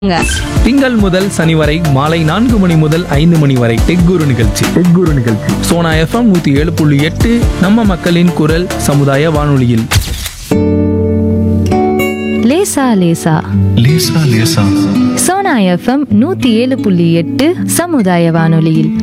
திங்கள் முதல் சனி வரை மாலை நான்கு மணி முதல் ஐந்து மணி வரை டெக் குரு நிகழ்ச்சி டெக் குரு நிகழ்ச்சி சோனா எஃப்எம் நூத்தி ஏழு புள்ளி எட்டு நம்ம மக்களின் குரல் சமுதாய வானொலியில் லேசா லேசா லேசா லேசா சோனா எஃப்எம் நூத்தி ஏழு புள்ளி எட்டு சமுதாய வானொலியில்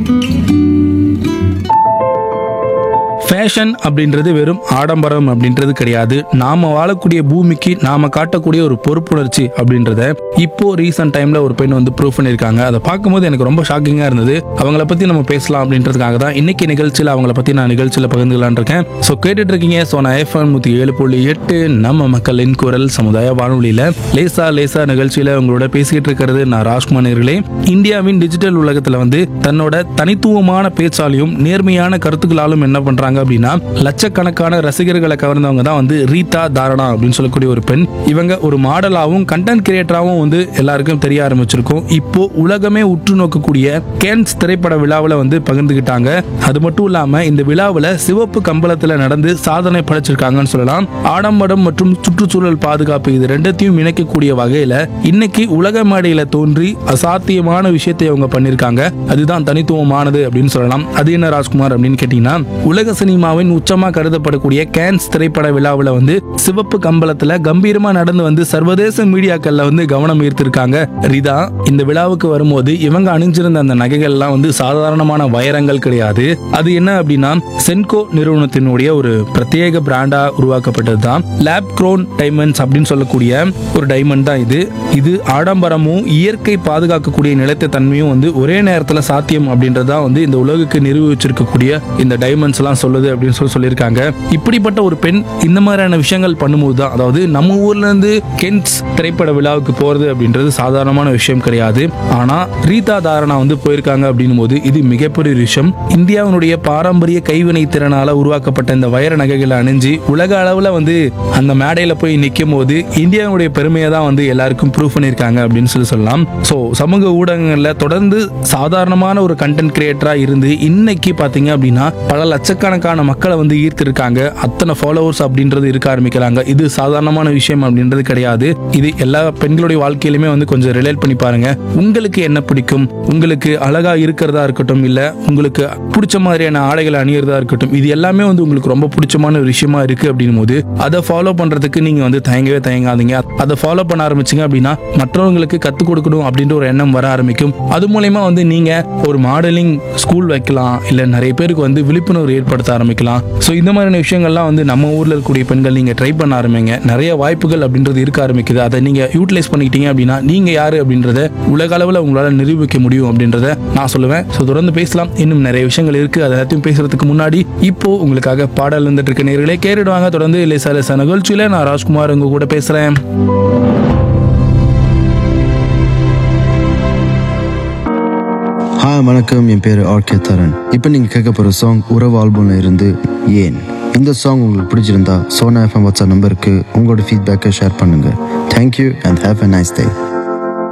ஃபேஷன் அப்படின்றது வெறும் ஆடம்பரம் அப்படின்றது கிடையாது நாம வாழக்கூடிய பூமிக்கு நாம காட்டக்கூடிய ஒரு பொறுப்புணர்ச்சி அப்படின்றத இப்போ ரீசெண்ட் டைம்ல ஒரு பெண் வந்து ப்ரூவ் பண்ணியிருக்காங்க அதை பார்க்கும்போது எனக்கு ரொம்ப ஷாக்கிங்கா இருந்தது அவங்கள பத்தி நம்ம பேசலாம் அப்படின்றதுக்காக தான் இன்னைக்கு நிகழ்ச்சியில் அவங்கள பத்தி நான் நிகழ்ச்சியில் பகிர்ந்துக்கலாம்னு இருக்கேன் ஸோ கேட்டுட்டு இருக்கீங்க ஸோ நான் எஃப்எம் நூற்றி ஏழு புள்ளி எட்டு நம்ம மக்களின் குரல் சமுதாய வானொலியில லேசா லேசா நிகழ்ச்சியில உங்களோட பேசிக்கிட்டு இருக்கிறது நான் ராஜ்குமார் நேர்களே இந்தியாவின் டிஜிட்டல் உலகத்துல வந்து தன்னோட தனித்துவமான பேச்சாலையும் நேர்மையான கருத்துக்களாலும் என்ன பண்றாங்க அப்படின்னா லட்சக்கணக்கான ரசிகர்களை கவர்ந்தவங்க தான் வந்து ரீதா தாரணா அப்படின்னு சொல்லக்கூடிய ஒரு பெண் இவங்க ஒரு மாடலாவும் கண்டென்ட் கிரியேட்டராகவும் வந்து எல்லாருக்கும் தெரிய ஆரம்பிச்சிருக்கும் இப்போ உலகமே உற்று நோக்கக்கூடிய கேன்ஸ் திரைப்பட விழாவில் வந்து பகிர்ந்துகிட்டாங்க அது மட்டும் இல்லாம இந்த விழாவில் சிவப்பு கம்பளத்துல நடந்து சாதனை படைச்சிருக்காங்கன்னு சொல்லலாம் ஆடம்பரம் மற்றும் சுற்றுச்சூழல் பாதுகாப்பு இது ரெண்டத்தையும் இணைக்கக்கூடிய வகையில இன்னைக்கு உலக மேடையில தோன்றி அசாத்தியமான விஷயத்தை அவங்க பண்ணிருக்காங்க அதுதான் தனித்துவமானது அப்படின்னு சொல்லலாம் அது என்ன ராஜ்குமார் அப்படின்னு கேட்டீங்கன்னா உலக சினிமாவின் உச்சமா கருதப்படக்கூடிய கேன்ஸ் திரைப்பட விழாவில் வந்து சிவப்பு கம்பளத்துல கம்பீரமா நடந்து வந்து சர்வதேச மீடியாக்கள்ல வந்து கவனம் ஈர்த்திருக்காங்க ரிதா இந்த விழாவுக்கு வரும்போது இவங்க அணிஞ்சிருந்த அந்த நகைகள் எல்லாம் வந்து சாதாரணமான வைரங்கள் கிடையாது அது என்ன அப்படின்னா சென்கோ நிறுவனத்தினுடைய ஒரு பிரத்யேக பிராண்டா உருவாக்கப்பட்டது தான் லேப் க்ரோன் டைமண்ட்ஸ் அப்படின்னு சொல்லக்கூடிய ஒரு டைமண்ட் தான் இது இது ஆடம்பரமும் இயற்கை பாதுகாக்கக்கூடிய நிலைத்த தன்மையும் வந்து ஒரே நேரத்தில் சாத்தியம் அப்படின்றது தான் வந்து இந்த உலகுக்கு நிரூபிச்சிருக்கக்கூடிய இந்த டைமண்ட்ஸ் எல்லாம் சொல்லுது அப்படின்னு சொல்லி சொல்லியிருக்காங்க இப்படிப்பட்ட ஒரு பெண் இந்த மாதிரியான விஷயங்கள் பண்ணும்போது தான் அதாவது நம்ம ஊர்ல இருந்து கென்ஸ் திரைப்பட விழாவுக்கு போறது அப்படின்றது சாதாரணமான விஷயம் கிடையாது ஆனா ரீதா தாரணா வந்து போயிருக்காங்க அப்படின்னும் போது இது மிகப்பெரிய ஒரு விஷயம் இந்தியாவினுடைய பாரம்பரிய கைவினை திறனால உருவாக்கப்பட்ட இந்த வைர நகைகளை அணிஞ்சு உலக அளவுல வந்து அந்த மேடையில போய் நிற்கும் போது இந்தியாவுடைய பெருமையை தான் வந்து எல்லாருக்கும் ப்ரூவ் பண்ணியிருக்காங்க அப்படின்னு சொல்லி சொல்லலாம் ஸோ சமூக ஊடகங்கள்ல தொடர்ந்து சாதாரணமான ஒரு கண்டென்ட் கிரியேட்டரா இருந்து இன்னைக்கு பாத்தீங்க அப்படின்னா பல லட்சக்கணக்கான மக்களை வந்து ஈர்த்திருக்காங்க அத்தனை ஃபாலோவர்ஸ் அப்படின்றது இருக்க ஆரம்பிக்கிறாங்க இது சாதாரணமான விஷயம் அப்படின்றது கிடையாது இது எல்லா பெண்களுடைய வாழ்க்கையிலுமே வந்து கொஞ்சம் ரிலேட் பண்ணி பாருங்க உங்களுக்கு என்ன பிடிக்கும் உங்களுக்கு அழகா இருக்கிறதா இருக்கட்டும் இல்ல உங்களுக்கு பிடிச்ச மாதிரியான ஆடைகளை அணியறதா இருக்கட்டும் இது எல்லாமே வந்து உங்களுக்கு ரொம்ப பிடிச்சமான ஒரு விஷயமா இருக்கு அப்படின்னும் போது அதை ஃபாலோ பண்றதுக்கு நீங்க வந்து தயங்கவே தயங்காதீங்க அதை ஃபாலோ பண்ண ஆரம்பிச்சீங்க அப்படின்னா மற்றவங்களுக்கு கத்துக் கொடுக்கணும் அப்படின்ற ஒரு எண்ணம் வர ஆரம்பிக்கும் அது மூலயமா வந்து நீங்க ஒரு மாடலிங் ஸ்கூல் வைக்கலாம் இல்ல நிறைய பேருக்கு வந்து விழிப்புணர்வு ஏற்படுத்த ஆரம்பிக்கலாம் ஸோ இந்த மாதிரியான விஷயங்கள்லாம் வந்து நம்ம ஊர்ல இருக்கக்கூடிய பெண்கள் நீங்க ட்ரை பண்ண ஆரம்பிங்க நிறைய வாய்ப்புகள் அப்படின்றது இருக்க ஆரம்பிக்குது அதை நீங்க யூட்டிலைஸ் பண்ணிக்கிட்டீங்க அப்படின்னா நீங்க யாரு அப்படின்றத உலக அளவில் உங்களால நிரூபிக்க முடியும் அப்படின்றத நான் சொல்லுவேன் ஸோ தொடர்ந்து பேசலாம் இன்னும் நிறைய விஷயங்கள் இருக்கு அதை எல்லாத்தையும் பேசுறதுக்கு முன்னாடி இப்போ உங்களுக்காக பாடல் இருந்துட்டு இருக்க நேர்களே கேட்டுடுவாங்க தொடர்ந்து லேசா லேசா நிகழ்ச்சியில நான் ராஜ்குமார் உங்க கூட பேசுறேன் ஹாய் வணக்கம் என் பேர் ஆர்கே தரன் இப்போ நீங்கள் கேட்க போகிற சாங் உறவு ஆல்பம்ல இருந்து ஏன் இந்த சாங் உங்களுக்கு பிடிச்சிருந்தா சோனா எஃப்எம் வாட்ஸ்அப் நம்பருக்கு உங்களோட ஃபீட்பேக்கை ஷேர் பண்ணுங்கள் thank you and have a nice day